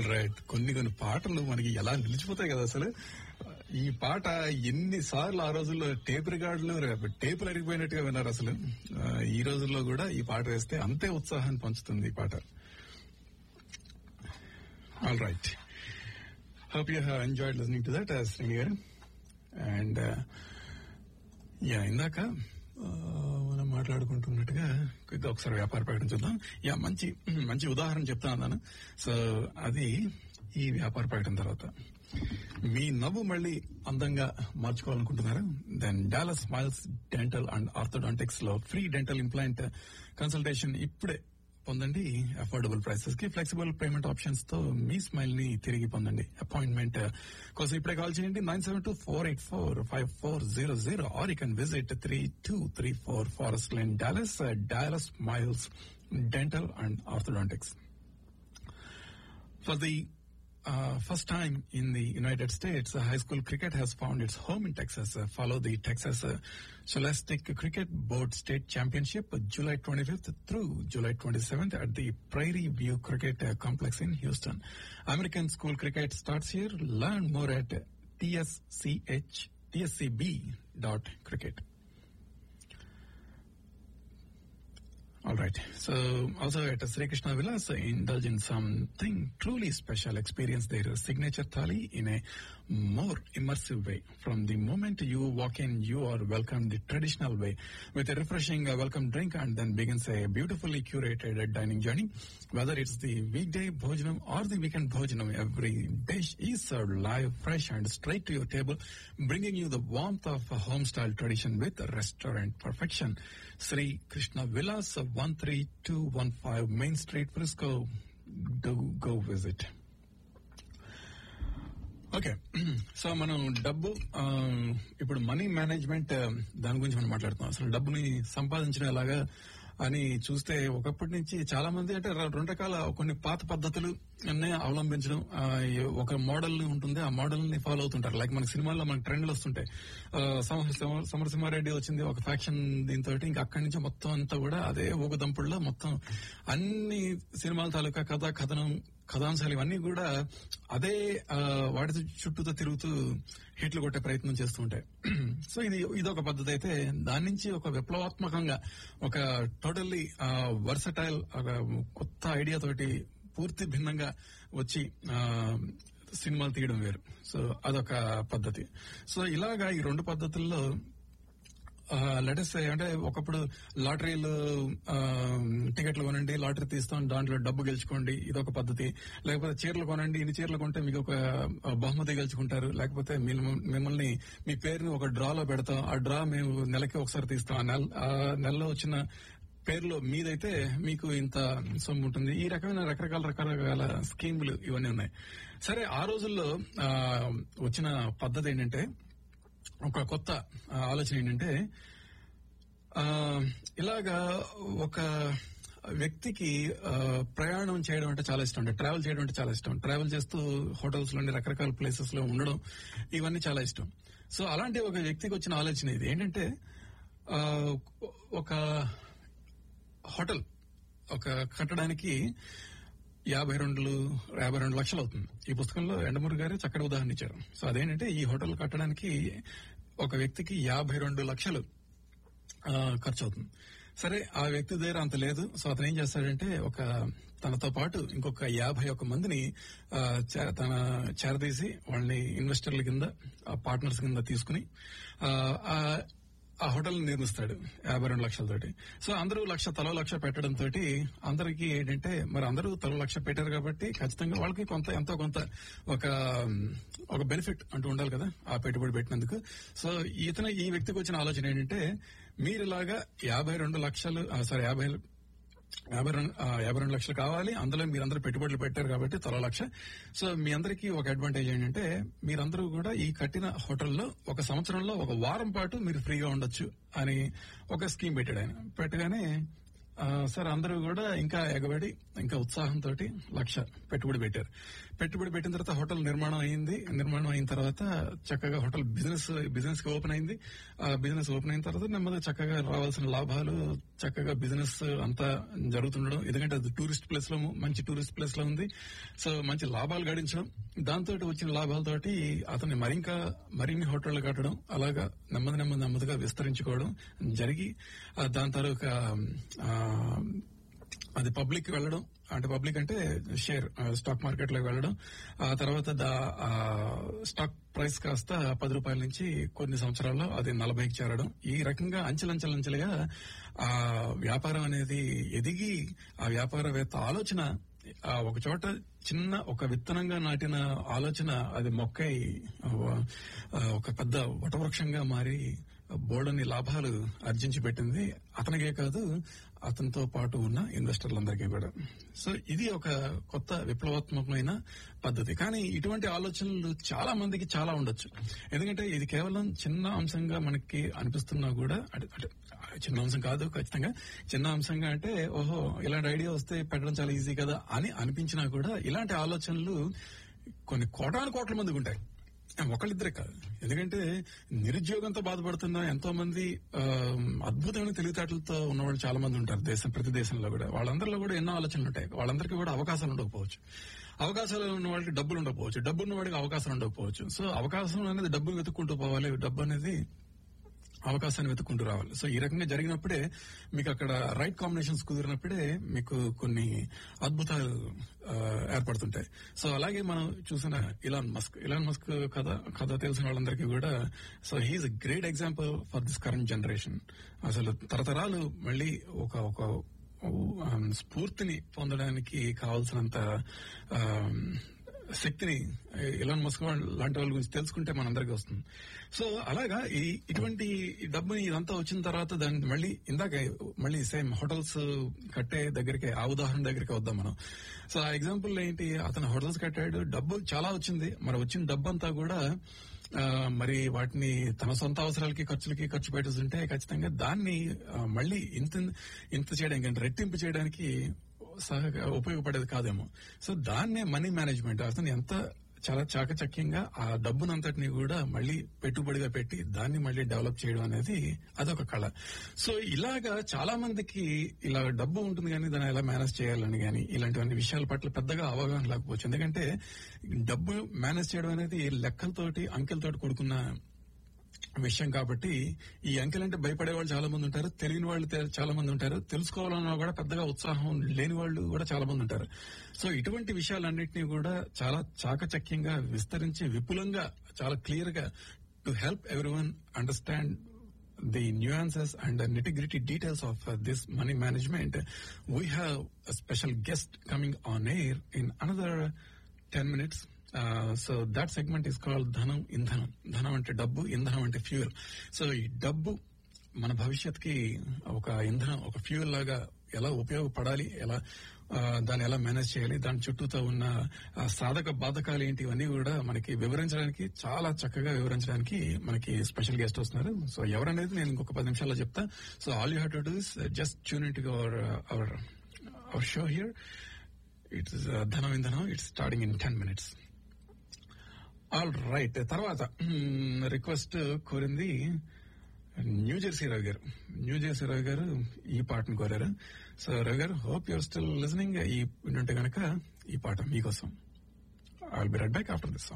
All right కొన్ని కొన్ని పాటలు మనకి ఎలా నిలిచిపోతాయి కదా అసలు ఈ పాట ఎన్ని సార్లు ఆ రోజుల్లో టేప్ రికార్డులు టేపులు అరిగిపోయినట్టుగా విన్నారు అసలు ఆ, ఈ రోజుల్లో కూడా ఈ పాట వేస్తే అంతే ఉత్సాహాన్ని పంచుతుంది ఈ పాట all right hope you have enjoyed listening to that Srini garu and yeah ఇందాక ఆ, మనం మాట్లాడుకుంటున్నట్టుగా కొద్దిగా ఒకసారి వ్యాపార ప్రకటన చూద్దాం యా మంచి మంచి ఉదాహరణ చెప్తా అన్నాను సో అది ఈ వ్యాపార ప్రకటన తర్వాత మీ నవ్వు మళ్ళీ అందంగా మార్చుకోవాలనుకుంటున్నారా then Dallas Smiles Dental and Orthodontics లో ఫ్రీ డెంటల్ ఇంప్లాంట్ కన్సల్టేషన్ ఇప్పుడే పొందండి అఫోర్డబుల్ ప్రైసెస్ కి ఫ్లెక్సిబుల్ పేమెంట్ ఆప్షన్స్ తో మీ స్మైల్ ని తిరిగి పొందండి అపాయింట్మెంట్ కోసం ఇప్పుడే కాల్ చేయండి nine seven two four eight four five four zero zero or you can visit three two three four Forest Line Dallas Dallas Smiles Dental and Orthodontics For the uh, first time in the United States, uh, high school cricket has found its home in Texas. Uh, follow the Texas uh, Scholastic Cricket Board State Championship uh, July 25th through July 27th at the Prairie View Cricket uh, Complex in Houston. American school cricket starts here. Learn more at tsch, tscb.cricket. All right. So also at Sri Krishna Villas, uh, indulge in something truly special. Experience their signature thali in a more immersive way. From the moment you walk in, you are welcomed the traditional way with a refreshing uh, welcome drink and then begins a beautifully curated uh, dining journey. Whether it's the weekday bhojanam or the weekend bhojanam, every dish is served live, fresh and straight to your table, bringing you the warmth of a home-style tradition with restaurant perfection. Sri Krishna Villas, 13215 Main Street, Frisco. Do go visit. Okay so మనం డబ్బు ఆ, ఇప్పుడు money management ఆ, దాని గురించి మనం మాట్లాడుతున్నాం అసలు డబ్బుని సంపాదించడం ఎలాగా అని చూస్తే ఒకప్పటి నుంచి చాలా మంది అంటే ర- రెండు రకాల కొన్ని పాత పద్ధతులు అన్నీ అవలంబించడం ఆ, ఈ ఒక మోడల్ ఉంటుంది ఆ మోడల్ ని ఫాలో అవుతుంటారు లైక్ మన సినిమాల్లో మనకి ట్రెండ్లు వస్తుంటాయి ఆ, సమర- సమర- సమరసింహారెడ్డి వచ్చింది ఒక ఫ్యాక్షన్ దీంతో ఇంకా అక్కడి నుంచి మొత్తం అంతా కూడా అదే ఊగదంపుల్లో మొత్తం అన్ని సినిమాల తాలూకా కథ కథనం కథాంశాలు ఇవన్నీ కూడా అదే ఆ, వాటి చుట్టూతో తిరుగుతూ హిట్లు కొట్టే ప్రయత్నం చేస్తూ ఉంటాయి సో ఇది ఇదొక పద్ధతి అయితే దాని నుంచి ఒక విప్లవాత్మకంగా ఒక టోటల్లీ వర్సటైల్ కొత్త ఐడియా తోటి పూర్తి భిన్నంగా వచ్చి ఆ, సినిమాలు తీయడం వేరు సో అదొక పద్ధతి సో ఇలాగా ఈ రెండు పద్ధతుల్లో లెటెస్ట్ అంటే ఒకప్పుడు లాటరీలు ఆ, టికెట్లు కొనండి లాటరీ తీస్తాం దాంట్లో డబ్బు గెలుచుకోండి ఇదొక పద్ధతి లేకపోతే చీరలు కొనండి ఇన్ని చీరలు కొంటే మీకు ఒక ఆ, బహుమతి గెలుచుకుంటారు లేకపోతే మిమ్మ- మిమ్మల్ని మీ పేరుని ఒక డ్రాలో పెడతాం ఆ డ్రా మేము నెలకి ఒకసారి తీస్తాం ఆ నెల ఆ నెలలో వచ్చిన పేరులో మీదైతే మీకు ఇంత సొమ్ము ఉంటుంది ఈ రకమైన రకరకాల రకరకాల స్కీములు ఇవన్నీ ఉన్నాయి సరే ఆ రోజుల్లో ఆ, వచ్చిన పద్ధతి ఏంటంటే ఒక కొత్త ఆ, ఆలోచన ఏంటంటే ఆ, ఇలాగా ఒక వ్యక్తికి ఆ, ప్రయాణం చేయడం అంటే చాలా ఇష్టం అంటే ట్రావెల్ చేయడం అంటే చాలా ఇష్టం ట్రావెల్ చేస్తూ హోటల్స్ లోని రకరకాల ప్లేసెస్ లో ఉండడం ఇవన్నీ చాలా ఇష్టం సో అలాంటి ఒక వ్యక్తికి వచ్చిన ఆలోచన ఇది ఏంటంటే ఆ, ఒక హోటల్ ఒక కట్టడానికి యాభై రెండు యాభై రెండు లక్షలు అవుతుంది ఈ పుస్తకంలో ఎండమూరి గారు చక్కటి ఉదాహరణ ఇచ్చారు సో అదేంటంటే ఈ హోటల్ కట్టడానికి ఒక వ్యక్తికి యాభై రెండు లక్షలు ఆ, ఖర్చు అవుతుంది సరే ఆ వ్యక్తి దగ్గర అంత లేదు సో అతను ఏం చేస్తాడంటే ఒక తనతో పాటు ఇంకొక యాభై ఒక మందిని ఆ, చే- తన చేరదీసి వాళ్ళని ఇన్వెస్టర్ల కింద పార్ట్నర్స్ కింద తీసుకుని ఆ, ఆ ఆ హోటల్ నిర్మిస్తాడు యాభై రెండు లక్షలతోటి సో అందరూ లక్ష తలో లక్ష పెట్టడం తోటి అందరికి ఏంటంటే మరి అందరూ తలో లక్ష పెట్టారు కాబట్టి ఖచ్చితంగా వాళ్ళకి కొంత ఎంతో కొంత ఒక ఒక బెనిఫిట్ అంటూ ఉండాలి కదా ఆ పెట్టుబడి పెట్టినందుకు సో ఇతను ఈ వ్యక్తికి వచ్చిన ఆలోచన ఏంటంటే మీరు ఇలాగా యాభై రెండు లక్షలు సారీ యాభై యాభై రెండు ఆ, యాభై రెండు లక్షలు కావాలి అందులో మీరందరూ పెట్టుబడులు పెట్టారు కాబట్టి తల లక్ష సో మీ అందరికీ ఒక అడ్వాంటేజ్ ఏంటంటే మీరందరూ కూడా ఈ కట్టిన హోటల్లో ఒక సంవత్సరంలో ఒక వారం పాటు మీరు ఫ్రీగా ఉండొచ్చు అని ఒక స్కీమ్ పెట్టాడు ఆయన పెట్టగానే ఆ, సార్ అందరూ కూడా ఇంకా ఎగబడి ఇంకా ఉత్సాహంతో లక్ష పెట్టుబడి పెట్టారు పెట్టుబడి పెట్టిన తర్వాత హోటల్ నిర్మాణం అయింది నిర్మాణం అయిన తర్వాత చక్కగా హోటల్ బిజినెస్ బిజినెస్ కి ఓపెన్ అయింది ఆ బిజినెస్ ఓపెన్ అయిన తర్వాత నెమ్మదిగా చక్కగా రావాల్సిన లాభాలు చక్కగా బిజినెస్ అంతా జరుగుతుండడం ఎందుకంటే అది టూరిస్ట్ ప్లేస్ లో మంచి టూరిస్ట్ ప్లేస్ లో ఉంది సో మంచి లాభాలు గడించడం దాంతో వచ్చిన లాభాలతోటి అతన్ని మరింకా మరిన్ని హోటళ్లు కట్టడం అలాగా నెమ్మది నెమ్మది నెమ్మదిగా విస్తరించుకోవడం జరిగి ఆ, దాని తర్వాత అది పబ్లిక్ వెళ్ళడం అంటే పబ్లిక్ అంటే షేర్ స్టాక్ మార్కెట్ లోకి వెళ్ళడం ఆ తర్వాత దా- ఆ స్టాక్ ప్రైస్ కాస్త పది రూపాయల నుంచి కొన్ని సంవత్సరాల్లో అది నలభైకి చేరడం ఈ రకంగా అంచెలంచెలంచెలుగా ఆ వ్యాపారం అనేది ఎదిగి ఆ వ్యాపారవేత్త ఆలోచన ఆ ఒక చోట చిన్న ఒక విత్తనంగా నాటిన ఆలోచన అది మొక్కై ఆ, ఒక పెద్ద వటవృక్షంగా మారి బోల్డని లాభాలు ఆర్జించి పెట్టింది అతనికే కాదు అతనితో పాటు ఉన్న ఇన్వెస్టర్లందరికీ కూడా సో ఇది ఒక కొత్త విప్లవాత్మకమైన పద్ధతి కానీ ఇటువంటి ఆలోచనలు చాలా మందికి చాలా ఉండొచ్చు ఎందుకంటే ఇది కేవలం చిన్న అంశంగా మనకి అనిపిస్తున్నా కూడా అంటే అంటే చిన్న అంశం కాదు ఖచ్చితంగా చిన్న అంశంగా అంటే ఓహో ఇలాంటి ఐడియా వస్తే పెట్టడం చాలా ఈజీ కదా అని అనిపించినా కూడా ఇలాంటి ఆలోచనలు కొన్ని కోటాను కోట్ల మందికి ఉంటాయి ఒకళ్ళిద్దరే కాదు ఎందుకంటే నిరుద్యోగంతో బాధపడుతున్న ఎంతో మంది ఆ, అద్భుతమైన తెలివితేటలతో ఉన్నవాళ్ళు చాలా మంది ఉంటారు దేశం ప్రతి దేశంలో కూడా వాళ్ళందరిలో కూడా ఎన్నో ఆలోచనలు ఉంటాయి వాళ్ళందరికీ కూడా అవకాశాలు ఉండకపోవచ్చు అవకాశాలు ఉన్న వాళ్ళకి డబ్బులు ఉండకపోవచ్చు డబ్బు ఉన్న వాడికి అవకాశాలు ఉండకపోవచ్చు సో అవకాశం అనేది డబ్బు వెతుక్కుంటూ పోవాలి డబ్బు అనేది అవకాశాన్ని వెతుక్కుంటూ రావాలి సో ఈ రకంగా జరిగినప్పుడే మీకు అక్కడ రైట్ కాంబినేషన్స్ కుదిరినప్పుడే మీకు కొన్ని అద్భుతాలు ఆ, ఏర్పడుతుంటాయి సో అలాగే మనం చూసిన ఇలాన్ మస్క్ ఇలాన్ మస్క్ కథ కథ తెలిసిన వాళ్ళందరికీ కూడా so he is a great example for this current generation అసలు తరతరాలు మళ్ళీ ఒక ఒక ఆ, స్ఫూర్తిని పొందడానికి కావాల్సినంత ఆ, శక్తిని ఇలాన్ మస్క్ వాళ్ళ- లాంటి వాళ్ళ గురించి తెలుసుకుంటే మనందరికీ వస్తుంది సో అలాగా ఈ ఇటువంటి ఈ డబ్బుని ఇదంతా వచ్చిన తర్వాత దాన్ని మళ్ళీ ఇందాక మళ్ళీ సేమ్ హోటల్స్ కట్టే దగ్గరికి ఆ ఉదాహరణ దగ్గరికి వద్దాం మనం సో ఆ ఎగ్జాంపుల్ ఏంటి అతను హోటల్స్ కట్టాడు డబ్బు చాలా వచ్చింది మరి వచ్చిన డబ్బు అంతా కూడా ఆ, మరి వాటిని తన సొంత అవసరాలకి ఖర్చులకి ఖర్చు పెట్టేస్తుంటే ఖచ్చితంగా దాన్ని ఆ, మళ్ళీ ఇంత ఇంత చేయడానికి అంటే రెట్టింపు చేయడానికి సహ ఉపయోగపడేది కాదేమో సో దాన్నే మనీ మేనేజ్మెంట్ అతను ఎంత చాలా చాకచక్యంగా ఆ డబ్బునంతటిని కూడా మళ్ళీ పెట్టుబడిగా పెట్టి దాన్ని మళ్ళీ డెవలప్ చేయడం అనేది అదొక కళ సో ఇలాగా చాలా మందికి ఇలా డబ్బు ఉంటుంది కానీ దాన్ని ఎలా మేనేజ్ చేయాలని కానీ ఇలాంటివన్నీ విషయాల పట్ల పెద్దగా అవగాహన లేకపోవచ్చు ఎందుకంటే డబ్బు మేనేజ్ చేయడం అనేది లెక్కలతోటి అంకెలతోటి కూడుకున్న విషయం కాబట్టి ఈ అంకెలంటే భయపడే వాళ్ళు చాలా మంది ఉంటారు తెలియని వాళ్ళు తె- చాలా మంది ఉంటారు తెలుసుకోవాలన్నా కూడా పెద్దగా ఉత్సాహం లేని వాళ్ళు కూడా చాలా మంది ఉంటారు సో ఇటువంటి విషయాలన్నింటినీ కూడా చాలా చాకచక్యంగా విస్తరించి విపులంగా చాలా క్లియర్ గా to help everyone understand the nuances and the nitty gritty details of uh, this money management, we have a special guest coming on air in another 10 minutes. Uh, so that segment is called ధనం ఇంధనం ధనం అంటే డబ్బు ఇంధనం అంటే fuel so ఈ డబ్బు మన భవిష్యత్కి ఒక ఇంధనం ఒక ఫ్యూయల్ లాగా ఎలా ఉపయోగపడాలి ఎలా ఆ, దాన్ని ఎలా మేనేజ్ చేయాలి దాని చుట్టూతో ఉన్న ఆ, సాధక బాధకాలు ఏంటి ఇవన్నీ కూడా మనకి వివరించడానికి చాలా చక్కగా వివరించడానికి మనకి స్పెషల్ గెస్ట్ వస్తున్నారు సో ఎవరనేది నేను ఇంకొక పది నిమిషాల్లో చెప్తా so all you have to do just tune in to our our our show here it's ధనం ఇంధనం it's starting in ten minutes all right తర్వాత రిక్వెస్ట్ కోరింది New Jersey Ravi garu New Jersey Ravi గారు ఈ పాటను కోరారు సో రవి గారు హోప్ యువర్ స్టిల్ లిజనింగ్ ఈ వింటుంటే గనక ఈ పాట మీకోసం I will be right back after this